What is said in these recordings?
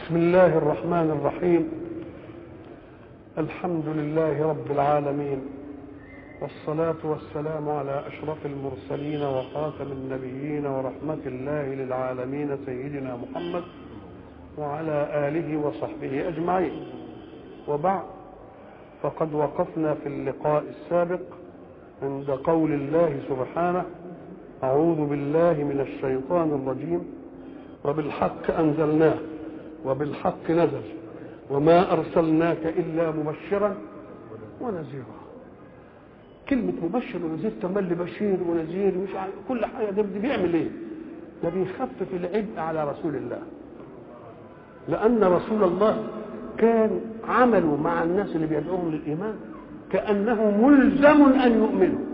بسم الله الرحمن الرحيم الحمد لله رب العالمين والصلاة والسلام على أشرف المرسلين وخاتم النبيين ورحمة الله للعالمين سيدنا محمد وعلى آله وصحبه أجمعين وبعد فقد وقفنا في اللقاء السابق عند قول الله سبحانه أعوذ بالله من الشيطان الرجيم وبالحق أنزلناه وبالحق نزل وما أرسلناك إلا مبشرا ونذيرا كلمة مبشر ونذير تملي بشير ونذير مش عارف كل حاجة ده بيعمل ايه؟ ده بيخفف العبء على رسول الله لأن رسول الله كان عمله مع الناس اللي بيدعوهم للإيمان كأنه ملزم أن يؤمنوا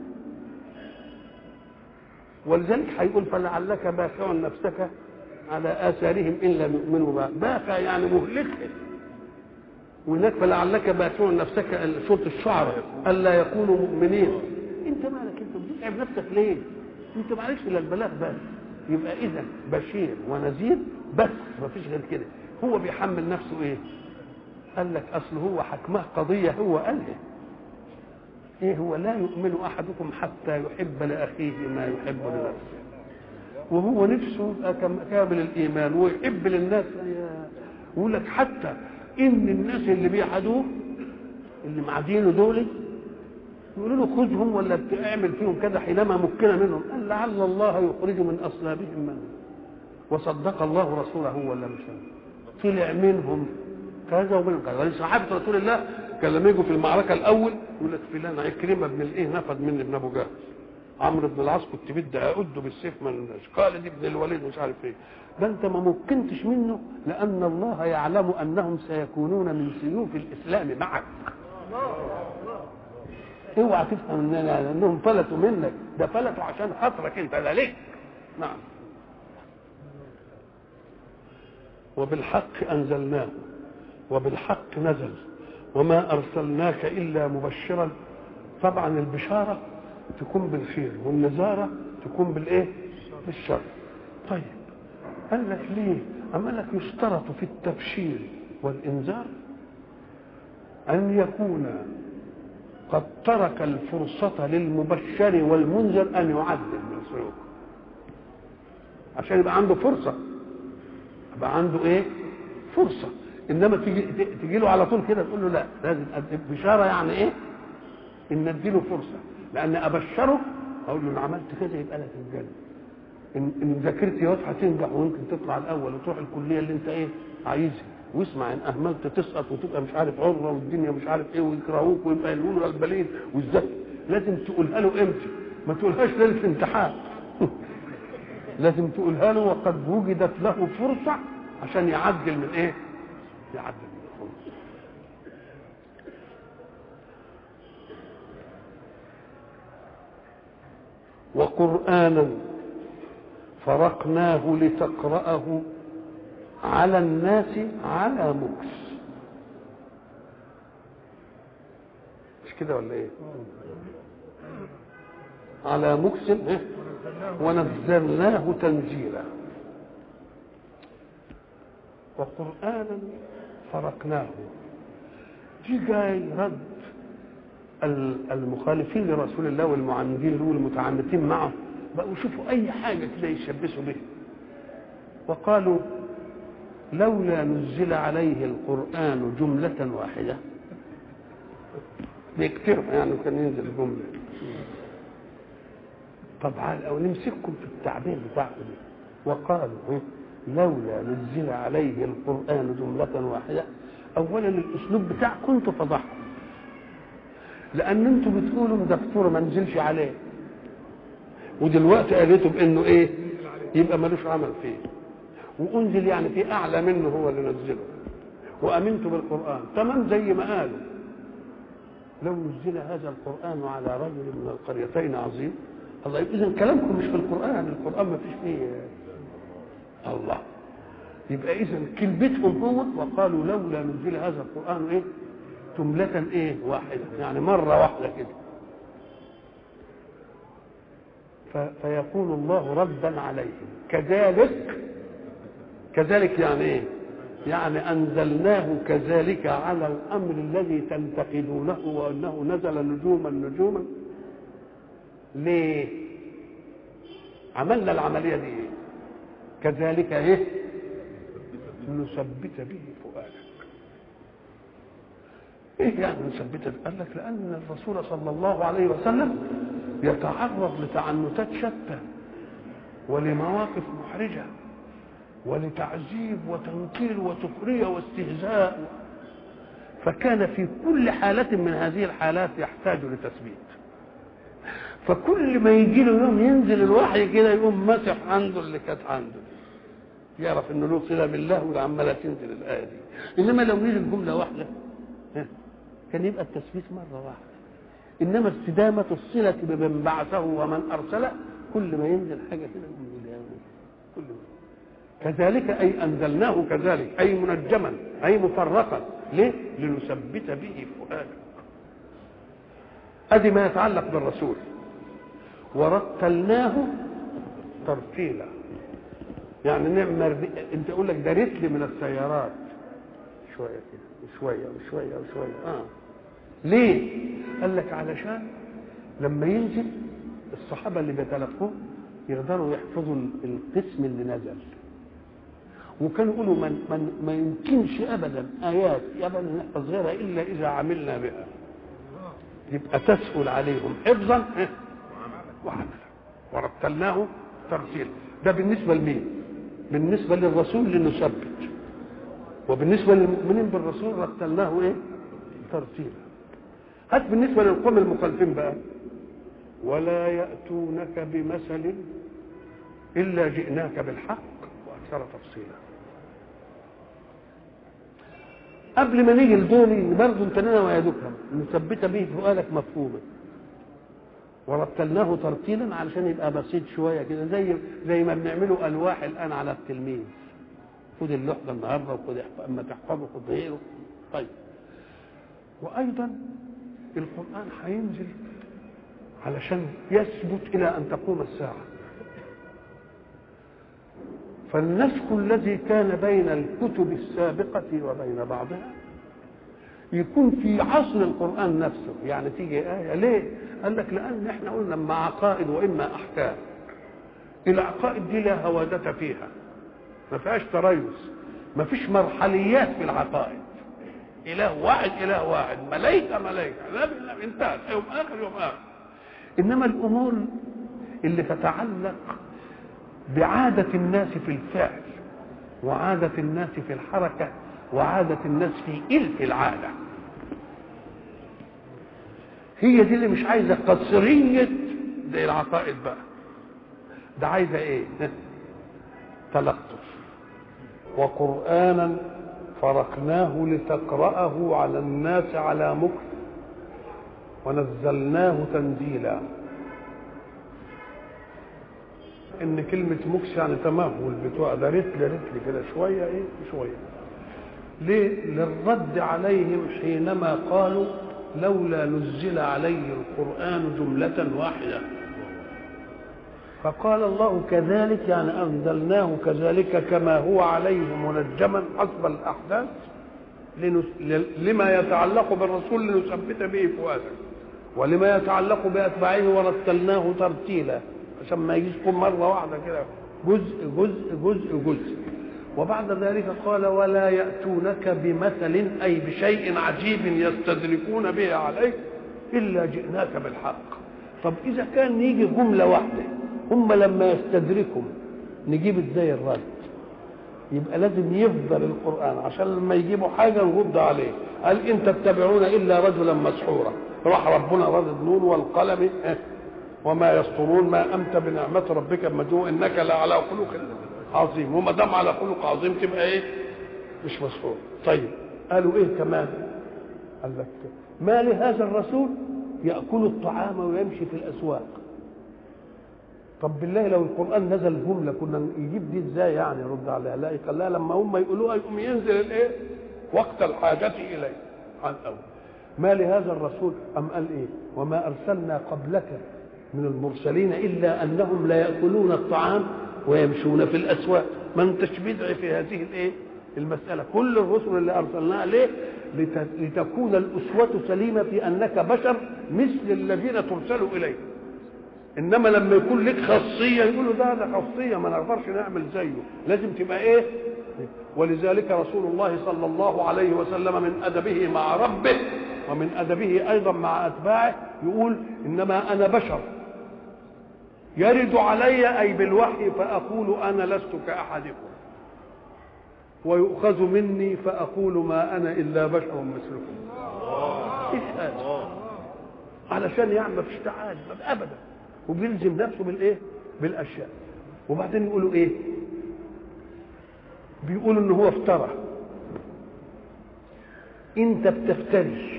ولذلك هيقول فلعلك باخع نفسك على آثارهم إن لم يؤمنوا بها باخع يعني مهلكهم وهناك فلعلك باخع نفسك سورة الشعراء ألا يكونوا مؤمنين أنت مالك أنت بتتعب نفسك ليه؟ أنت معلش إلا البلاغ بس يبقى إذا بشير ونذير بس ما فيش غير كده هو بيحمل نفسه إيه؟ قال لك أصل هو حكمه قضية هو قالها ايه هو لا يؤمن احدكم حتى يحب لاخيه ما يحب لنفسه وهو نفسه كامل الايمان ويحب للناس يقول لك حتى ان الناس اللي بيعادوه اللي معادينه دول يقولوا له خذهم ولا اعمل فيهم كذا حينما مكن منهم قال لعل الله يخرج من اصلابهم من وصدق الله رسوله ولا مش طلع منهم كذا ومنهم كذا ولصحابه رسول الله كان لما يجوا في المعركه الاول يقول لك فلان عكرمه بن الايه نفد مني ابن ابو جهل عمرو بن العاص كنت بدي اعده بالسيف ما لناش خالد بن الوليد مش عارف ايه ده انت ما مكنتش منه لان الله يعلم انهم سيكونون من سيوف الاسلام معك اوعى تفهم اننا انهم فلتوا منك ده فلتوا عشان خاطرك انت لا ليك نعم وبالحق انزلناه وبالحق نزل وما ارسلناك الا مبشرا طبعا البشاره تكون بالخير والنزاره تكون بالايه بالشر طيب قال لك ليه اما لك يشترط في التبشير والانذار ان يكون قد ترك الفرصة للمبشر والمنذر أن يعدل من سلوكه عشان يبقى عنده فرصة يبقى عنده إيه؟ فرصة انما تيجي تيجي له على طول كده تقول له لا لازم بشاره يعني ايه؟ ان اديله فرصه لان ابشره اقول له انا عملت كذا يبقى لك الجنه ان ان ذاكرتي واضحه هتنجح ويمكن تطلع الاول وتروح الكليه اللي انت ايه عايزها واسمع ان اهملت تسقط وتبقى مش عارف عره والدنيا مش عارف ايه ويكرهوك ويبقى يقولوا البليد وازاي لازم تقولها له امتى ما تقولهاش ليله امتحان لازم تقولها له وقد وجدت له فرصه عشان يعدل من ايه؟ يعدل من الخمس وقرآنا فرقناه لتقرأه على الناس على مكس مش كده ولا ايه على مكس إيه؟ ونزلناه تنزيلا وقرآنا فرقناه دي جاي رد المخالفين لرسول الله والمعاندين له والمتعنتين معه بقوا يشوفوا اي حاجه كده يشبثوا بها وقالوا لولا نزل عليه القران جمله واحده بيكتروا يعني كان ينزل جمله طبعا او نمسككم في التعبير بتاعكم وقالوا لولا نزل عليه القرآن جملة واحدة أولا الأسلوب بتاعكم انتوا فضحكم لأن انتوا بتقولوا دكتور ما نزلش عليه ودلوقتي قالته بأنه إيه يبقى ملوش عمل فيه وأنزل يعني في أعلى منه هو اللي نزله وأمنت بالقرآن تمام زي ما قالوا لو نزل هذا القرآن على رجل من القريتين عظيم الله إذا كلامكم مش في القرآن القرآن ما فيش فيه الله يبقى اذا كلمتهم هو وقالوا لولا نزل هذا القران ايه جملة ايه واحدة يعني مرة واحدة كده فيقول الله ردا عليهم كذلك كذلك يعني ايه يعني أنزلناه كذلك على الأمر الذي تنتقدونه وأنه نزل نجوما نجوما ليه؟ عملنا العملية دي إيه؟ كذلك إيه؟ نثبت به فؤادك ايه يعني نثبت قال لك لان الرسول صلى الله عليه وسلم يتعرض لتعنتات شتى ولمواقف محرجه ولتعذيب وتنكيل وسخريه واستهزاء فكان في كل حالة من هذه الحالات يحتاج لتثبيت فكل ما يجي له يوم ينزل الوحي كده يقوم مسح عنده اللي كانت عنده يعرف انه له صله بالله وعماله تنزل الايه دي انما لو نزل جمله واحده كان يبقى التثبيت مره واحده انما استدامه الصله بمن بعثه ومن ارسله كل ما ينزل حاجه كده كل ما كذلك اي انزلناه كذلك اي منجما اي مفرقا ليه؟ لنثبت به فؤادك ادي ما يتعلق بالرسول ورتلناه ترتيلا يعني نعمل انت اقول لك ده رتل من السيارات شويه كده وشويه وشويه وشويه اه ليه؟ قال لك علشان لما ينزل الصحابه اللي بيتلقوه يقدروا يحفظوا القسم اللي نزل وكانوا يقولوا من, من ما يمكنش ابدا ايات ابدا نحفظ غيرها الا اذا عملنا بها يبقى تسهل عليهم حفظا وعملا ورتلناه ترتيلا ده بالنسبه لمين؟ بالنسبه للرسول لنثبت وبالنسبه للمؤمنين بالرسول رتلناه ايه؟ ترتيلا هات بالنسبه للقوم المخالفين بقى ولا ياتونك بمثل الا جئناك بالحق واكثر تفصيلا قبل ما نيجي لدول برضه انت لنا ويدكهم نثبت به سؤالك مفهوما ورتلناه ترتيلا علشان يبقى بسيط شويه كده زي زي ما بنعمله الواح الان على التلميذ خد اللوح ده النهارده وخد اما تحفظه خد غيره طيب وايضا القران هينزل علشان يثبت الى ان تقوم الساعه فالنسخ الذي كان بين الكتب السابقة وبين بعضها يكون في عصر القرآن نفسه يعني تيجي آية ليه؟ قال لك لأن احنا قلنا إما عقائد وإما أحكام العقائد دي لا هوادة فيها ما فيهاش تريث ما فيش مرحليات في العقائد إله واحد إله واحد ملائكة ملائكة نبي انتهت يوم آخر يوم آخر إنما الأمور اللي تتعلق بعادة الناس في الفعل وعادة الناس في الحركة وعادة الناس في إلف العادة هي دي اللي مش عايزة قصرية زي العقائد بقى ده عايزة ايه تلطف وقرآنا فرقناه لتقرأه على الناس على مكر ونزلناه تنزيلا ان كلمة مكس يعني تمهل بتوع ده رتل رتل كده شوية ايه شوية ليه للرد عليهم حينما قالوا لولا نزل عليه القرآن جملة واحدة فقال الله كذلك يعني أنزلناه كذلك كما هو عليه منجما حسب الأحداث لنس... لما يتعلق بالرسول لنثبت به فؤادك ولما يتعلق بأتباعه ورتلناه ترتيلا عشان ما يجيش كل مره واحده كده جزء جزء جزء جزء وبعد ذلك قال ولا ياتونك بمثل اي بشيء عجيب يستدركون به عليك الا جئناك بالحق طب اذا كان يجي جمله واحده هم لما يستدركوا نجيب ازاي الرد يبقى لازم يفضل القران عشان لما يجيبوا حاجه نرد عليه قال ان تتبعون الا رجلا مسحورا راح ربنا رد نون والقلم وما يسطرون ما انت بنعمه ربك مجنون انك لعلى خلق عظيم وما دام على خلق عظيم تبقى ايه مش مسحور طيب قالوا ايه كمان قال لك ما لهذا الرسول ياكل الطعام ويمشي في الاسواق طب بالله لو القران نزل جمله كنا يجيب دي ازاي يعني يرد عليها لا يخليها لما هم يقولوها يقوم ينزل الايه وقت الحاجه اليه عن اول ما لهذا الرسول ام قال ايه وما ارسلنا قبلك من المرسلين الا انهم لا ياكلون الطعام ويمشون في الاسواق ما انتش بدع في هذه الايه المساله كل الرسل اللي ارسلناها ليه لت- لتكون الاسوه سليمه في انك بشر مثل الذين ترسلوا اليه انما لما يكون لك خاصيه يقولوا ده ده خاصيه ما نقدرش نعمل زيه لازم تبقى ايه ولذلك رسول الله صلى الله عليه وسلم من ادبه مع ربه ومن ادبه ايضا مع اتباعه يقول انما انا بشر يرد علي اي بالوحي فاقول انا لست كاحدكم ويؤخذ مني فاقول ما انا الا بشر مثلكم ايش هذا علشان يعني ما فيش تعالي ابدا وبيلزم نفسه بالايه بالاشياء وبعدين يقولوا ايه بيقولوا ان هو افترى انت بتفتري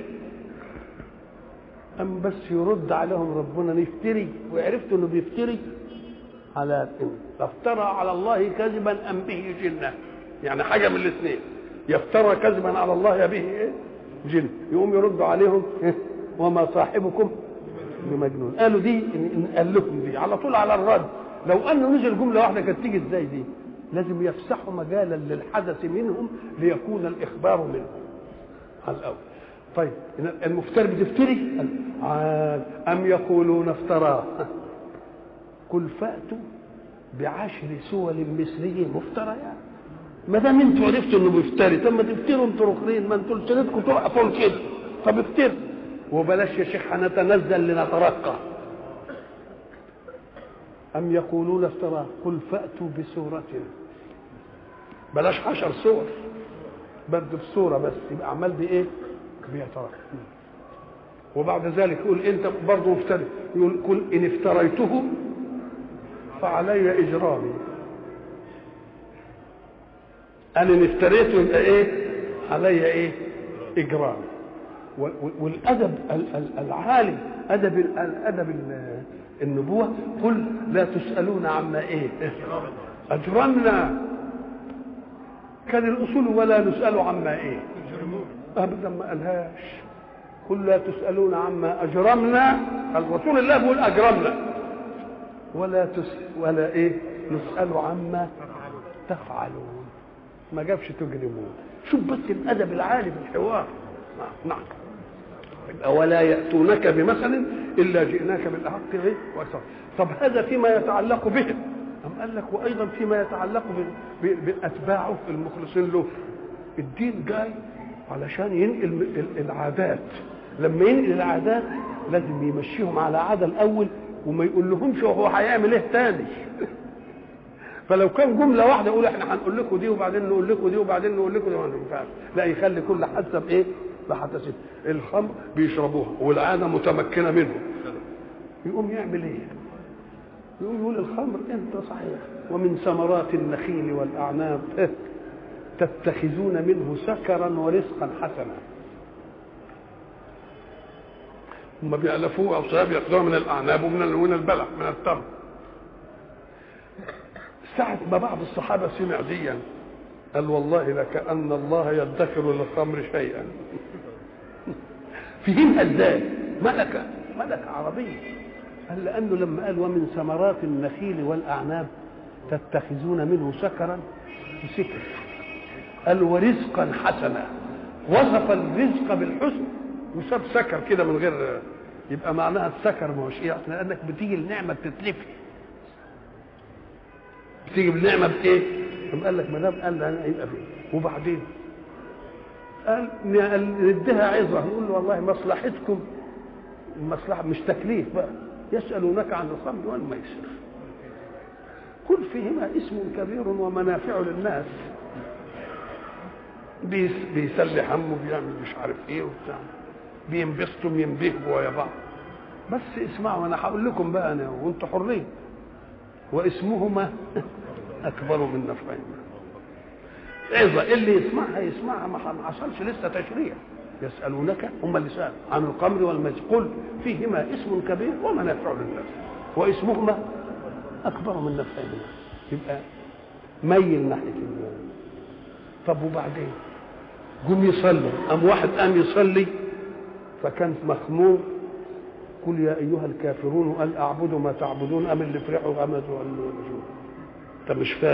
ام بس يرد عليهم ربنا نفتري وعرفت انه بيفتري على افترى على الله كذبا ام به جنه يعني حاجه من الاثنين يفترى كذبا على الله يا به ايه جن يقوم يرد عليهم إيه؟ وما صاحبكم بمجنون قالوا دي إن إن قال لكم دي على طول على الرد لو انه نزل جمله واحده كانت تيجي ازاي دي لازم يفسحوا مجالا للحدث منهم ليكون الاخبار منهم على الاول طيب المفتري بتفتري قال، عاد ام يقولون افتراه قل فاتوا بعشر سور مثله مفتريات ما دام انتوا عرفتوا انه بيفتري طب ما تفتروا انتوا الاخرين ما انتوا لسانتكم تقفوا كده طب افتروا وبلاش يا شيخ هنتنزل لنترقى أم يقولون افتراه قل فأتوا بسورة بلاش عشر سور برد بسورة بس يبقى عمال بإيه؟ بيترقى وبعد ذلك يقول أنت برضه مفتري يقول قل إن افتريته فعلي إجرامي أنا إن افتريته يبقى إيه؟ علي إيه؟ إجرامي والادب العالي ادب الادب النبوه قل لا تسالون عما ايه اجرمنا كان الاصول ولا نسال عما ايه ابدا ما قالهاش قل لا تسالون عما اجرمنا الرسول الله بيقول اجرمنا ولا تس ولا ايه نسال عما تفعلون ما جابش تجرمون شوف بس الادب العالي في الحوار نعم ولا يأتونك بمثل إلا جئناك بالأحق إيه؟ وأكثر طب هذا فيما يتعلق بهم أم قال لك وأيضا فيما يتعلق بأتباعه المخلصين له الدين جاي علشان ينقل العادات لما ينقل العادات لازم يمشيهم على عادة الأول وما يقول لهمش هو هيعمل ايه تاني فلو كان جملة واحدة يقول احنا هنقول لكم دي وبعدين نقول لكم دي وبعدين نقول لكم دي ما ينفعش لا يخلي كل حسب ايه بحسب الخمر بيشربوها والعادة متمكنة منه يقوم يعمل ايه يقوم يقول الخمر انت صحيح ومن ثمرات النخيل والاعناب تتخذون منه سكرا ورزقا حسنا هم بيألفوه أو بيأخذوها من الأعناب ومن من البلح من التمر ساعة ما بعض الصحابة سمع ديا قال والله لكأن الله يدخر للخمر شيئا فهمها ازاي ملكة ملكة عربية قال لأنه لما قال ومن ثمرات النخيل والأعناب تتخذون منه سكرا سكر قال ورزقا حسنا وصف الرزق بالحسن وساب سكر كده من غير يبقى معناها السكر ما هوش ايه لانك بتيجي النعمه بتتلفي بتيجي بالنعمه بايه؟ قام قال لك ما دام قال انا يبقى فيه وبعدين قال نديها عظه نقول له والله مصلحتكم المصلحه مش تكليف بقى يسالونك عن الخمر والميسر قل فيهما اسم كبير ومنافع للناس بيس بيسلي همه بيعمل مش عارف ايه وبتاع بينبسطوا ينبهوا ويا بعض بس اسمعوا انا هقول لكم بقى انا وانتوا حرين واسمهما اكبر من نفعهما عظة اللي يسمعها يسمعها ما حصلش لسه تشريع يسألونك هم اللسان عن القمر والميسر قل فيهما اسم كبير ومنافع للناس واسمهما أكبر من نفعهما يبقى ميل ناحية الله طب وبعدين قوم يصلي قام واحد قام يصلي فكان مخمور قل يا ايها الكافرون قال اعبد ما تعبدون ام اللي فرحوا غمزوا قال له انت مش فايق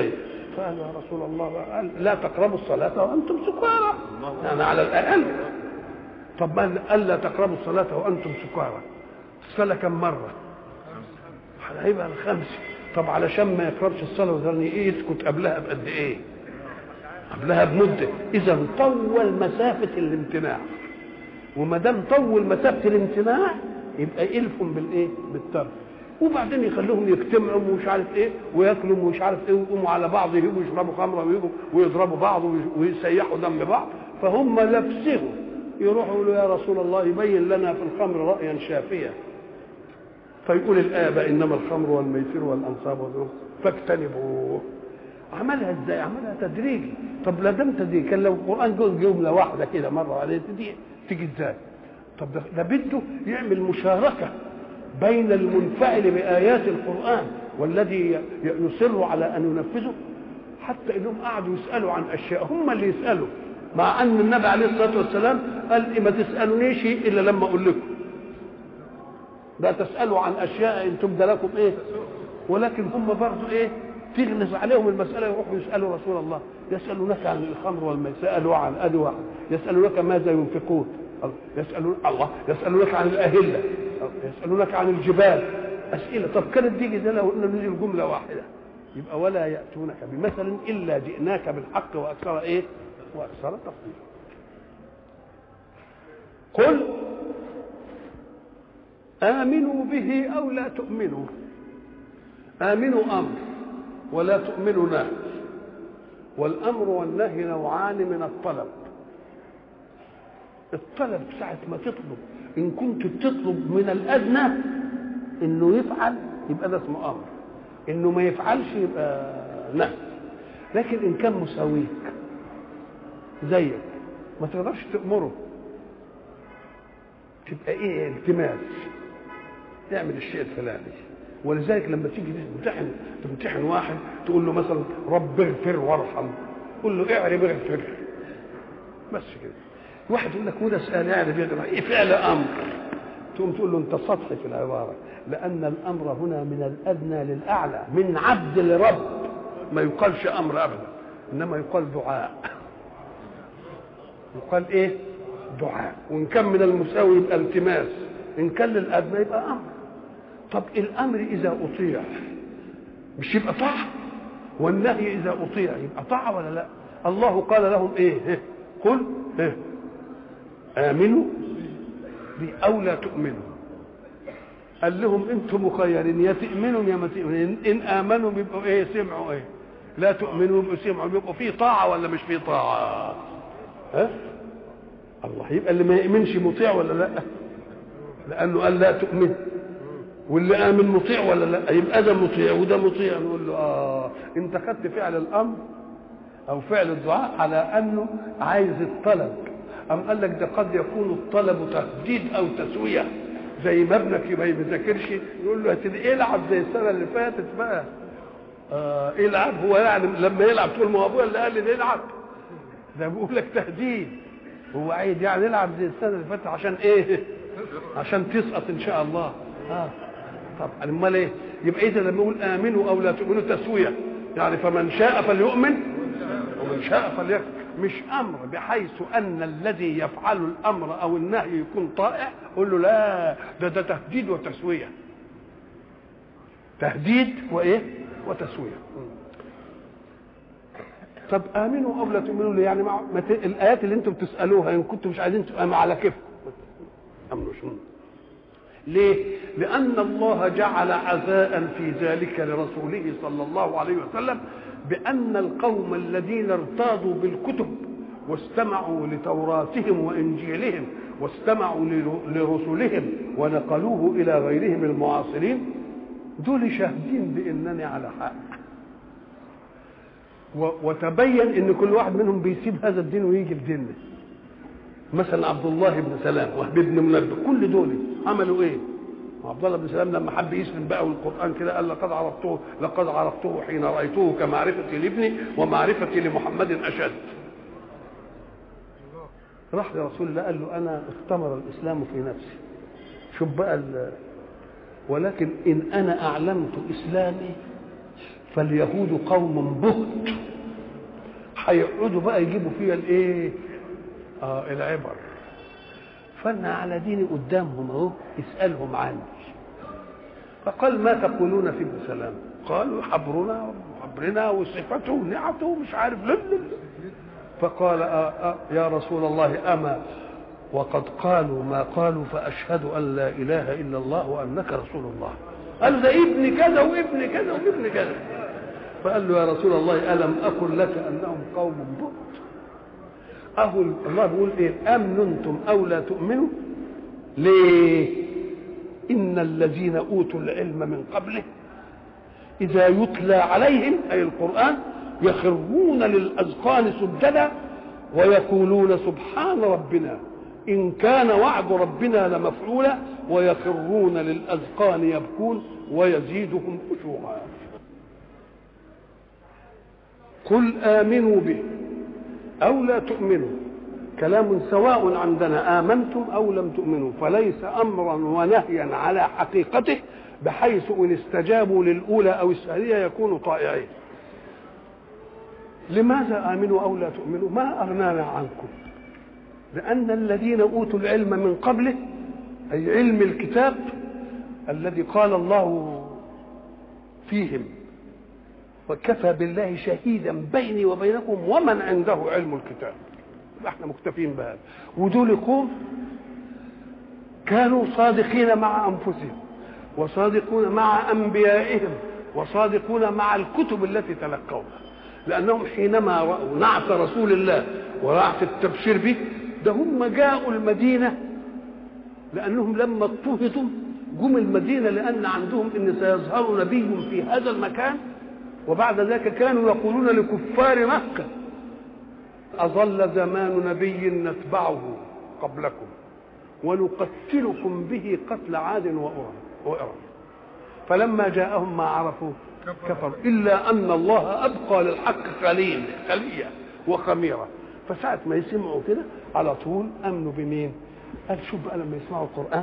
فقالوا يا رسول الله قال لا تقربوا الصلاة وأنتم سكارى يعني على الأقل طب ما قال لا تقربوا الصلاة وأنتم سكارى الصلاة كم مرة؟ هيبقى الخمس طب علشان ما يقربش الصلاة وذرني إيه يسكت قبلها بقد إيه؟ قبلها بمدة إذا طول مسافة الامتناع وما دام طول مسافة الامتناع يبقى يلفهم بالإيه؟ بالترك وبعدين يخلوهم يجتمعوا ومش عارف ايه وياكلوا ومش عارف ايه ويقوموا على بعض يجوا يشربوا خمره ويجوا ويضربوا بعض ويسيحوا دم بعض فهم نفسهم يروحوا يقولوا يا رسول الله يبين لنا في الخمر رايا شافيا فيقول الآباء إنما الخمر والميسر والأنصاب والزنا فاجتنبوه عملها ازاي؟ عملها تدريجي طب لا دام تدريجي كان لو القرآن جوز جملة واحدة كده مرة عليه دي تيجي ازاي؟ طب ده, ده بده يعمل مشاركة بين المنفعل بآيات القرآن والذي يصر على أن ينفذه حتى إنهم قعدوا يسألوا عن أشياء هم اللي يسألوا مع أن النبي عليه الصلاة والسلام قال ما تسألونيش إلا لما أقول لكم لا تسألوا عن أشياء إن تبدى لكم إيه ولكن هم برضه إيه تغلس عليهم المسألة يروحوا يسألوا رسول الله يسألونك عن الخمر والميسر سألوا عن أدي واحد يسألونك ماذا ينفقون يسألون الله يسألونك عن الأهلة يسألونك عن الجبال أسئلة طب كانت دي كده لو قلنا نجي جملة واحدة يبقى ولا يأتونك بمثل إلا جئناك بالحق وأكثر إيه؟ وأكثر تفضيلا قل آمنوا به أو لا تؤمنوا آمنوا أمر ولا تؤمنوا نهي والأمر والنهي نوعان من الطلب الطلب ساعة ما تطلب إن كنت بتطلب من الأدنى إنه يفعل يبقى ده اسمه أمر إنه ما يفعلش يبقى نهي لكن إن كان مساويك زيك ما تقدرش تأمره تبقى إيه التماس تعمل الشيء الفلاني ولذلك لما تيجي تمتحن تمتحن واحد تقول له مثلا رب اغفر وارحم قول له اعرب اغفر بس كده واحد يقول لك وده سؤال اعرب يغفر ايه فعل امر تقوم تقول له انت سطحي في العباره لان الامر هنا من الادنى للاعلى من عبد لرب ما يقالش امر ابدا انما يقال دعاء يقال ايه دعاء وان كان من المساوي يبقى التماس ان كان للادنى يبقى امر طب الامر اذا اطيع مش يبقى طاعه والنهي اذا اطيع يبقى طاعه ولا لا الله قال لهم ايه قل إيه؟ امنوا بي او لا تؤمنوا قال لهم انتم مخيرين يا تؤمنوا يا ما تؤمنوا ان امنوا بيبقوا ايه سمعوا ايه لا تؤمنوا بيبقوا سمعوا بيبقوا في طاعه ولا مش في طاعه ها الله يبقى اللي ما يؤمنش مطيع ولا لا لانه قال لا تؤمن واللي امن مطيع ولا لا يبقى ده مطيع وده مطيع نقول له اه انت خدت فعل الامر او فعل الدعاء على انه عايز الطلب ام قال لك ده قد يكون الطلب تهديد او تسويه زي ما ابنك ما بيذاكرش يقول له هتبقى العب زي السنه اللي فاتت بقى آه العب هو يعني لما يلعب تقول ما هو ابويا اللي قال لي نلعب ده بيقول لك تهديد هو عايز يعني يلعب زي السنه اللي فاتت عشان ايه؟ عشان تسقط ان شاء الله اه طب امال ايه؟ يبقى اذا لما يقول امنوا او لا تؤمنوا تسويه يعني فمن شاء فليؤمن ومن شاء فليكفر مش امر بحيث ان الذي يفعل الامر او النهي يكون طائع قول له لا ده ده تهديد وتسويه تهديد وايه وتسويه طب امنوا او لا تؤمنوا ليه يعني مع مت... الايات اللي انتم بتسالوها ان كنتم مش عايزين تؤمنوا على كيفكم امنوش ليه لان الله جعل عزاء في ذلك لرسوله صلى الله عليه وسلم بان القوم الذين ارتاضوا بالكتب واستمعوا لتوراتهم وانجيلهم واستمعوا لرسلهم ونقلوه الى غيرهم المعاصرين دول شاهدين بانني على حق وتبين ان كل واحد منهم بيسيب هذا الدين ويجي لديننا مثلا عبد الله بن سلام وهب بن منبه كل دول عملوا ايه عبد الله بن سلام لما حب يسلم بقى والقران كده قال لقد عرفته لقد عرفته حين رايته كمعرفتي لابني ومعرفتي لمحمد اشد راح لرسول الله قال له انا اختمر الاسلام في نفسي شوف بقى ولكن ان انا اعلمت اسلامي فاليهود قوم بهت هيقعدوا بقى يجيبوا فيها الايه اه العبر فانا على ديني قدامهم اهو اسالهم عني فقال ما تقولون في ابن سلام قالوا حبرنا وحبرنا وصفته ونعته ومش عارف لل فقال آه آه يا رسول الله اما وقد قالوا ما قالوا فاشهد ان لا اله الا الله وانك رسول الله قال ده ابن كذا وابن كذا وابن كذا فقال له يا رسول الله الم اقل لك انهم قوم بؤت اهو الله بيقول ايه امنتم او لا تؤمنوا ليه ان الذين اوتوا العلم من قبله اذا يتلى عليهم اي القران يخرون للاذقان سجدا ويقولون سبحان ربنا ان كان وعد ربنا لمفعولا ويخرون للاذقان يبكون ويزيدهم خشوعا قل امنوا به او لا تؤمنوا كلام سواء عندنا امنتم او لم تؤمنوا فليس امرا ونهيا على حقيقته بحيث ان استجابوا للاولى او الثانيه يكونوا طائعين لماذا امنوا او لا تؤمنوا ما اغنانا عنكم لان الذين اوتوا العلم من قبله اي علم الكتاب الذي قال الله فيهم وكفى بالله شهيدا بيني وبينكم ومن عنده علم الكتاب احنا مكتفين بهذا ودول قوم كانوا صادقين مع انفسهم وصادقون مع انبيائهم وصادقون مع الكتب التي تلقوها لانهم حينما راوا نعت رسول الله ونعت التبشير به ده هم جاءوا المدينه لانهم لما اضطهدوا جم المدينه لان عندهم ان سيظهر نبي في هذا المكان وبعد ذلك كانوا يقولون لكفار مكه أظل زمان نبي نتبعه قبلكم ونقتلكم به قتل عاد وإرم فلما جاءهم ما عرفوا كفروا إلا أن الله أبقى للحق خليل خلية وخميرة فساعة ما يسمعوا كده على طول أمنوا بمين قال شوف بقى لما يسمعوا القرآن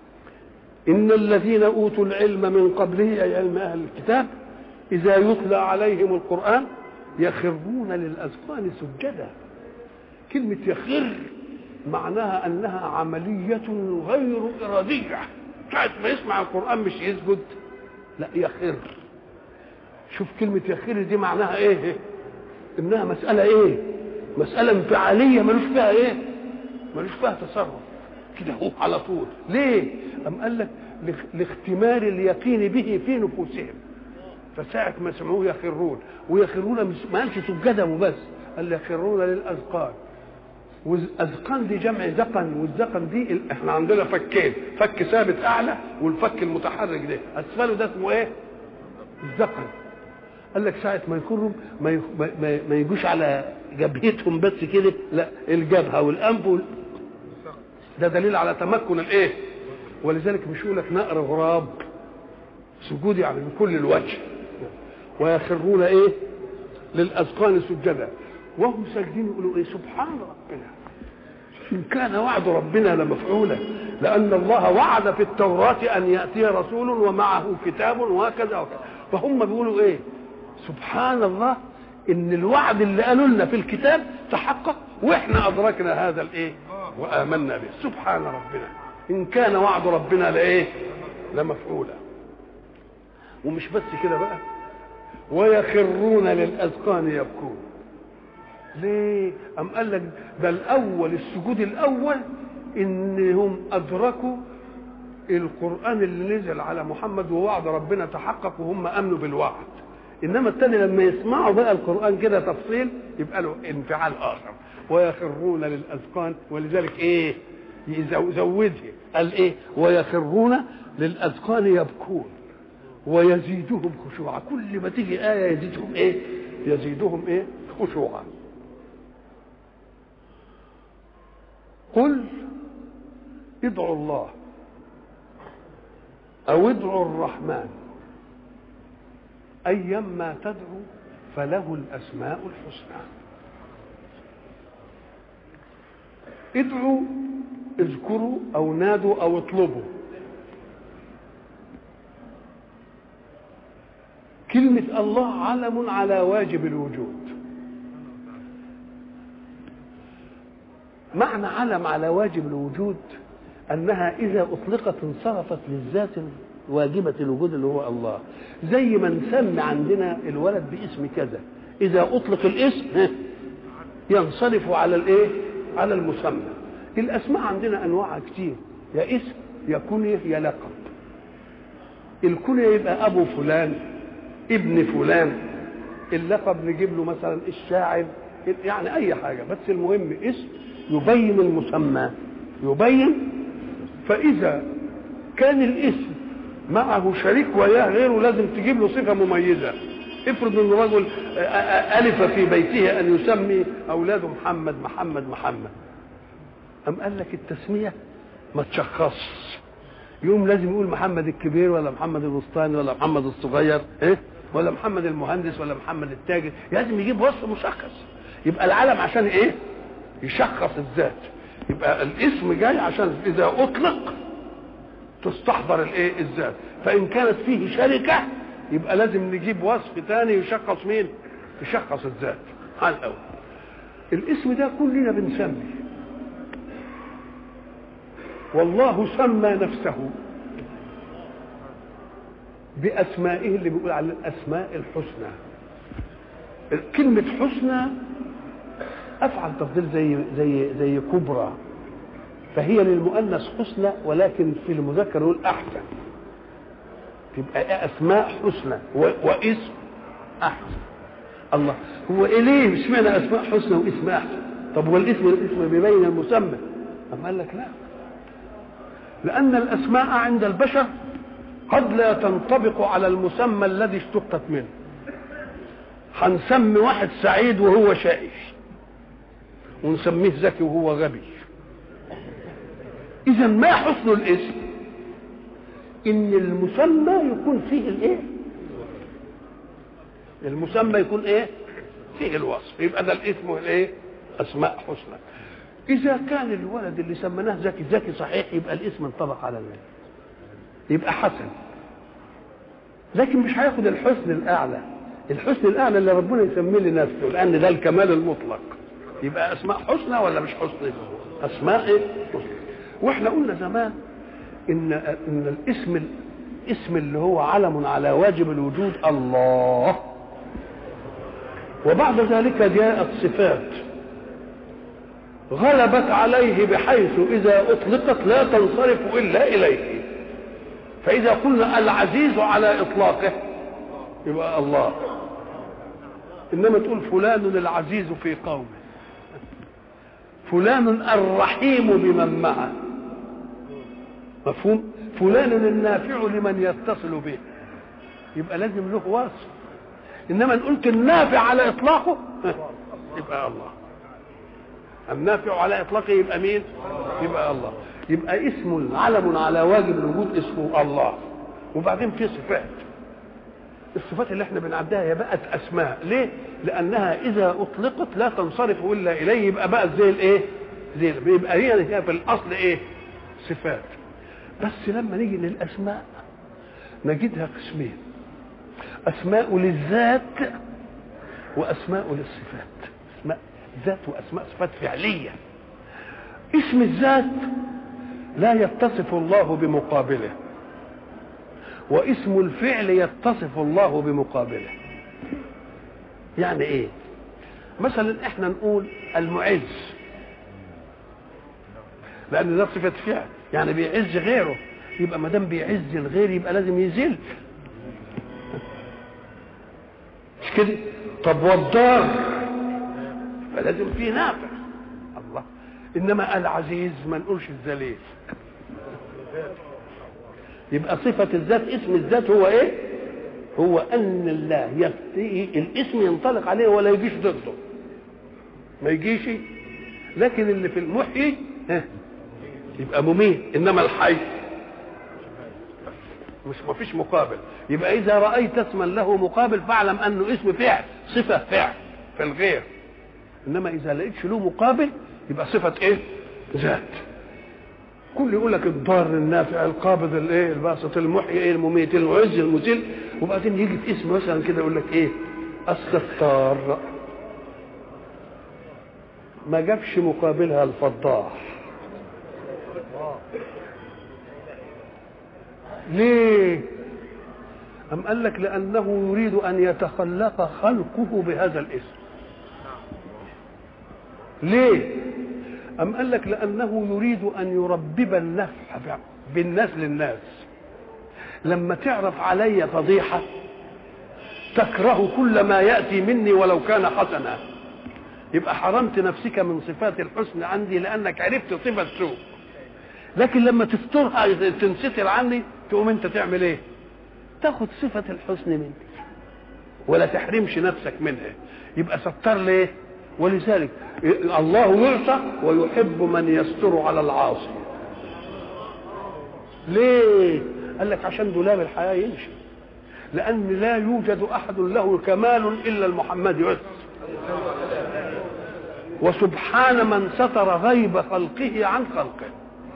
إن الذين أوتوا العلم من قبله أي علم أهل الكتاب إذا يتلى عليهم القرآن يخرون للأذقان سجدا كلمة يخر معناها أنها عملية غير إرادية ساعة ما يسمع القرآن مش يسجد لا يخر شوف كلمة يخر دي معناها إيه إنها مسألة إيه مسألة انفعالية ملوش فيها إيه ملوش فيها تصرف كده هو على طول ليه أم قال لك لاختمار اليقين به في نفوسهم فساعة ما سمعوه يخرون ويخرون مش ما قالش سجدا وبس قال يخرون للأذقان والأذقان دي جمع ذقن والذقن دي احنا عندنا فكين فك ثابت أعلى والفك المتحرك ده أسفله ده اسمه إيه؟ الذقن قال لك ساعة ما يخروا ما, ما, ما يجوش على جبهتهم بس كده لا الجبهة والأنف وال... ده دليل على تمكن الإيه؟ ولذلك مش يقول لك نقر غراب سجود يعني من كل الوجه ويخرون ايه للاذقان سجدا وهم ساجدين يقولوا ايه سبحان ربنا ان كان وعد ربنا لمفعولا لان الله وعد في التوراه ان ياتي رسول ومعه كتاب وهكذا وكذا فهم بيقولوا ايه سبحان الله ان الوعد اللي قالوا لنا في الكتاب تحقق واحنا ادركنا هذا الايه وامنا به سبحان ربنا ان كان وعد ربنا لايه لمفعولا ومش بس كده بقى ويخرون للاذقان يبكون ليه ام قال لك ده الاول السجود الاول انهم ادركوا القران اللي نزل على محمد ووعد ربنا تحقق وهم امنوا بالوعد انما الثاني لما يسمعوا بقى القران كده تفصيل يبقى له انفعال اخر ويخرون للاذقان ولذلك ايه يزودها قال ايه ويخرون للاذقان يبكون ويزيدهم خشوعا كل ما تيجي آية يزيدهم إيه يزيدهم إيه خشوعا قل ادعوا الله أو ادعوا الرحمن أيما تدعو فله الأسماء الحسنى ادعوا اذكروا أو نادوا أو اطلبوا كلمة الله علم على واجب الوجود معنى علم على واجب الوجود انها اذا اطلقت انصرفت للذات واجبة الوجود اللي هو الله زي ما نسمي عندنا الولد باسم كذا اذا اطلق الاسم ينصرف على الايه على المسمى الاسماء عندنا انواع كتير يا اسم يا كنيه يا لقب الكنيه يبقى ابو فلان ابن فلان اللقب نجيب له مثلا الشاعر يعني اي حاجه بس المهم اسم يبين المسمى يبين فاذا كان الاسم معه شريك وياه غيره لازم تجيب له صفه مميزه افرض ان رجل الف في بيته ان يسمي اولاده محمد محمد محمد ام قال لك التسميه ما تشخصش يوم لازم يقول محمد الكبير ولا محمد الوسطاني ولا محمد الصغير ايه ولا محمد المهندس ولا محمد التاجر لازم يجيب وصف مشخص يبقى العالم عشان ايه يشخص الذات يبقى الاسم جاي عشان اذا اطلق تستحضر الايه الذات فان كانت فيه شركه يبقى لازم نجيب وصف ثاني يشخص مين يشخص الذات على الاول الاسم ده كلنا بنسمي والله سمى نفسه باسمائه اللي بيقول على الاسماء الحسنى كلمه حسنى افعل تفضيل زي زي زي كبرى فهي للمؤنث حسنى ولكن في المذكر يقول احسن تبقى اسماء حسنى واسم احسن الله هو ليه اشمعنى اسماء حسنى واسم احسن طب والاسم الاسم بيبين المسمى اما قال لك لا لان الاسماء عند البشر قد لا تنطبق على المسمى الذي اشتقت منه هنسمي واحد سعيد وهو شقي ونسميه ذكي وهو غبي اذا ما حسن الاسم ان المسمى يكون فيه الايه المسمى يكون ايه فيه الوصف يبقى ده الاسم الايه اسماء حسنى اذا كان الولد اللي سميناه ذكي ذكي صحيح يبقى الاسم انطبق على الولد يبقى حسن لكن مش هياخد الحسن الاعلى الحسن الاعلى اللي ربنا يسميه لنفسه لان ده الكمال المطلق يبقى اسماء حسنى ولا مش حسنى اسماء ايه حسنى واحنا قلنا زمان ان ان الاسم الاسم اللي هو علم على واجب الوجود الله وبعد ذلك جاءت صفات غلبت عليه بحيث اذا اطلقت لا تنصرف الا اليه فاذا قلنا العزيز على اطلاقه يبقى الله انما تقول فلان العزيز في قومه فلان الرحيم بمن معه مفهوم فلان النافع لمن يتصل به يبقى لازم له وصف انما ان قلت النافع على اطلاقه يبقى الله النافع على اطلاقه يبقى مين يبقى الله يبقى اسم علم على واجب الوجود اسمه الله وبعدين في صفات الصفات اللي احنا بنعدها هي بقت اسماء ليه لانها اذا اطلقت لا تنصرف الا اليه يبقى بقت زي الايه زي يبقى هي في الاصل ايه صفات بس لما نيجي للاسماء نجدها قسمين اسماء للذات واسماء للصفات اسماء ذات واسماء صفات فعليه اسم الذات لا يتصف الله بمقابله واسم الفعل يتصف الله بمقابله يعني ايه مثلا احنا نقول المعز لان ده صفه فعل يعني بيعز غيره يبقى ما دام بيعز الغير يبقى لازم يذل مش كده طب والضار فلازم فيه نافع الله انما العزيز ما نقولش الذليل يبقى صفة الذات اسم الذات هو ايه هو ان الله يفتي الاسم ينطلق عليه ولا يجيش ضده ما يجيش لكن اللي في المحيي ها يبقى مميت انما الحي مش ما فيش مقابل يبقى اذا رايت اسما له مقابل فاعلم انه اسم فعل صفه فعل في الغير انما اذا لقيتش له مقابل يبقى صفه ايه ذات كل يقول لك الضار النافع القابض الايه الباسط المحيي ايه المميت المعز المذل وبعدين يجي في اسم مثلا كده يقول لك ايه الستار ما جابش مقابلها الفضاح ليه أم قال لك لأنه يريد أن يتخلق خلقه بهذا الاسم ليه أم قال لك لأنه يريد أن يربب النفع بالناس للناس لما تعرف علي فضيحة تكره كل ما يأتي مني ولو كان حسنا يبقى حرمت نفسك من صفات الحسن عندي لأنك عرفت صفة سوء لكن لما تسترها تنستر عني تقوم انت تعمل ايه تاخد صفة الحسن مني ولا تحرمش نفسك منها يبقى ستر ليه ولذلك الله يعصى ويحب من يستر على العاصي ليه قال لك عشان دولاب الحياة يمشي لأن لا يوجد أحد له كمال إلا المحمد بس وسبحان من ستر غيب خلقه عن خلقه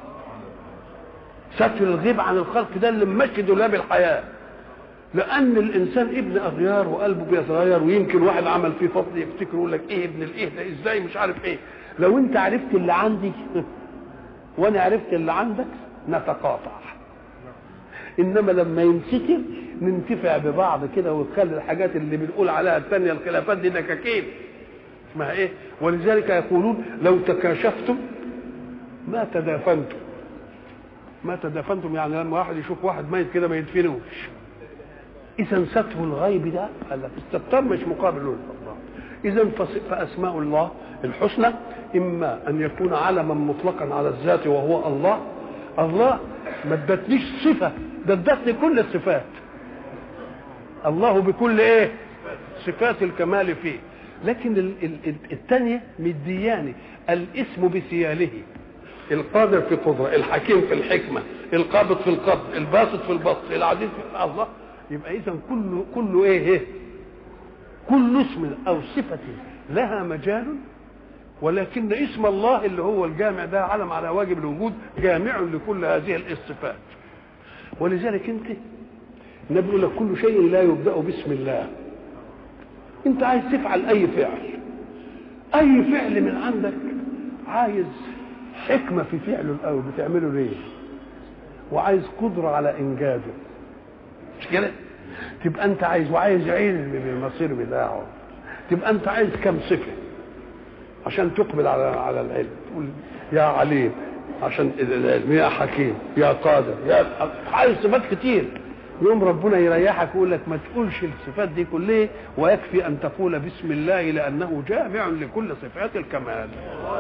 ستر الغيب عن الخلق ده اللي ممشي دولاب الحياه لان الانسان ابن اغيار وقلبه بيتغير ويمكن واحد عمل فيه فضل يفتكر يقول لك ايه ابن الايه ده ازاي مش عارف ايه لو انت عرفت اللي عندي وانا عرفت اللي عندك نتقاطع انما لما ينسكر ننتفع ببعض كده ونخلي الحاجات اللي بنقول عليها الثانيه الخلافات دي دكاكين اسمها ايه ولذلك يقولون لو تكاشفتم ما تدافنتم ما تدافنتم يعني لما واحد يشوف واحد ميت كده ما يدفنوش اذا ستر الغيب ده قال لك الستار مش مقابل له اذا فاسماء الله الحسنى اما ان يكون علما مطلقا على الذات وهو الله الله ما ادتنيش صفه ده ادتني كل الصفات الله بكل ايه صفات الكمال فيه لكن الثانيه مدياني الاسم بسياله القادر في قدرة الحكيم في الحكمة القابض في القبض الباسط في البسط العزيز في الله يبقى إذا كل كل إيه, إيه كل اسم أو صفة لها مجال ولكن اسم الله اللي هو الجامع ده علم على واجب الوجود جامع لكل هذه الصفات ولذلك انت النبي يقول لك كل شيء لا يبدا باسم الله انت عايز تفعل اي فعل اي فعل من عندك عايز حكمه في فعله الاول بتعمله ليه وعايز قدره على انجازه مش كده تبقى انت عايز وعايز علم بالمصير بتاعه تبقى انت عايز كم صفه عشان تقبل على على العلم تقول يا عليم عشان العلم يا حكيم يا قادر يا عايز صفات كتير يوم ربنا يريحك ويقول لك ما تقولش الصفات دي كلها ويكفي ان تقول بسم الله لانه جامع لكل صفات الكمال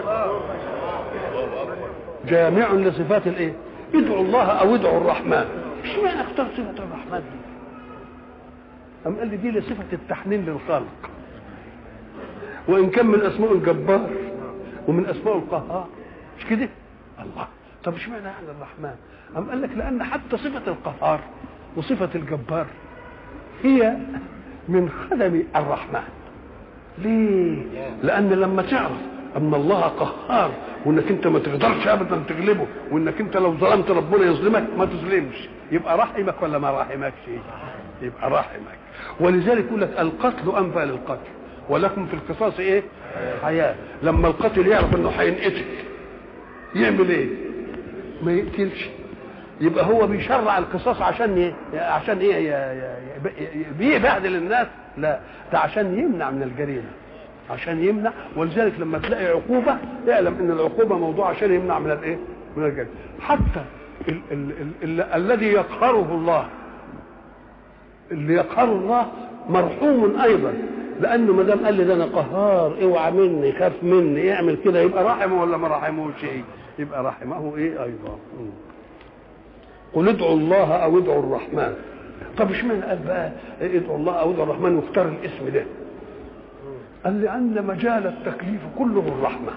جامع لصفات الايه ادعوا الله او ادعوا الرحمن اشمعنى اختار صفه الرحمن دي أم قال لي دي لصفة التحنين للخلق وإن كان من أسماء الجبار ومن أسماء القهار مش كده؟ الله طب اشمعنى يعني الرحمن؟ أم قال لك لأن حتى صفة القهار وصفة الجبار هي من خدم الرحمن ليه؟ لأن لما تعرف أن الله قهار وإنك أنت ما تقدرش أبدا تغلبه وإنك أنت لو ظلمت ربنا يظلمك ما تظلمش يبقى رحمك ولا ما رحمكش؟ يبقى رحمك ولذلك يقول لك القتل أنفى للقتل ولكم في القصاص إيه؟ حياة لما القتل يعرف إنه هينقتل يعمل إيه؟ ما يقتلش يبقى هو بيشرع القصاص عشان ايه عشان ايه بيبهدل الناس لا ده عشان يمنع من الجريمه عشان يمنع ولذلك لما تلاقي عقوبه اعلم ان العقوبه موضوع عشان يمنع من الايه من الجريمه حتى ال ال ال ال الذي يقهره الله اللي يقهره الله مرحوم ايضا لانه ما دام قال لي ده انا قهار اوعى مني خاف مني يعمل كده يبقى رحمه ولا ما رحموش ايه يبقى رحمه ايه ايضا قل ادعوا الله او ادعوا الرحمن طب اشمعنى قال بقى ادعوا الله او ادعوا الرحمن واختار الاسم ده قال لان مجال التكليف كله الرحمه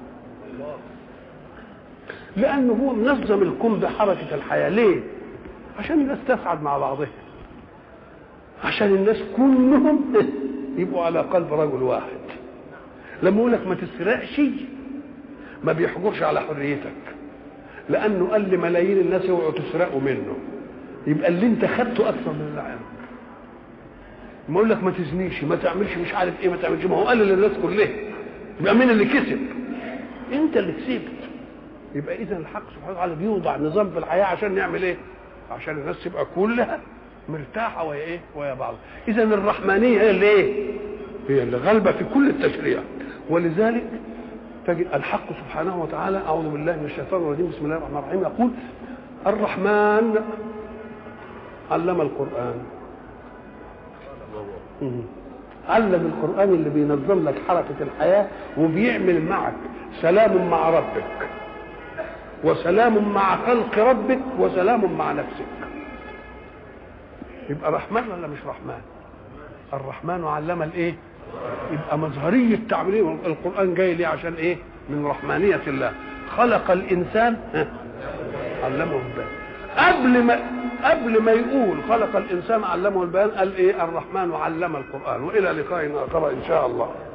لانه هو منظم الكون بحركه الحياه ليه عشان الناس تسعد مع بعضها عشان الناس كلهم يبقوا على قلب رجل واحد لما يقول لك ما تسرقش ما بيحجرش على حريتك لانه قال لملايين الناس اوعوا تسرقوا منه يبقى اللي انت خدته اكثر من اللي عنده ما اقول لك ما تزنيش ما تعملش مش عارف ايه ما تعملش ما هو قال للناس كلها يبقى مين اللي كسب انت اللي كسبت يبقى اذا الحق سبحانه وتعالى بيوضع نظام في الحياه عشان نعمل ايه عشان الناس تبقى كلها مرتاحه ويا ايه ويا بعض اذا الرحمانيه هي اللي ايه هي اللي غالبه في كل التشريع ولذلك تجد الحق سبحانه وتعالى اعوذ بالله من الشيطان الرجيم بسم الله الرحمن الرحيم يقول الرحمن علم القران علم القران اللي بينظم لك حركه الحياه وبيعمل معك سلام مع ربك وسلام مع خلق ربك وسلام مع نفسك يبقى رحمن ولا مش رحمن الرحمن علم الايه يبقى مظهرية تعبير القرآن جاي ليه عشان ايه من رحمانية الله خلق الإنسان علمه البيان قبل ما قبل ما يقول خلق الإنسان علمه البيان قال ايه الرحمن علم القرآن وإلى لقاء آخر إن شاء الله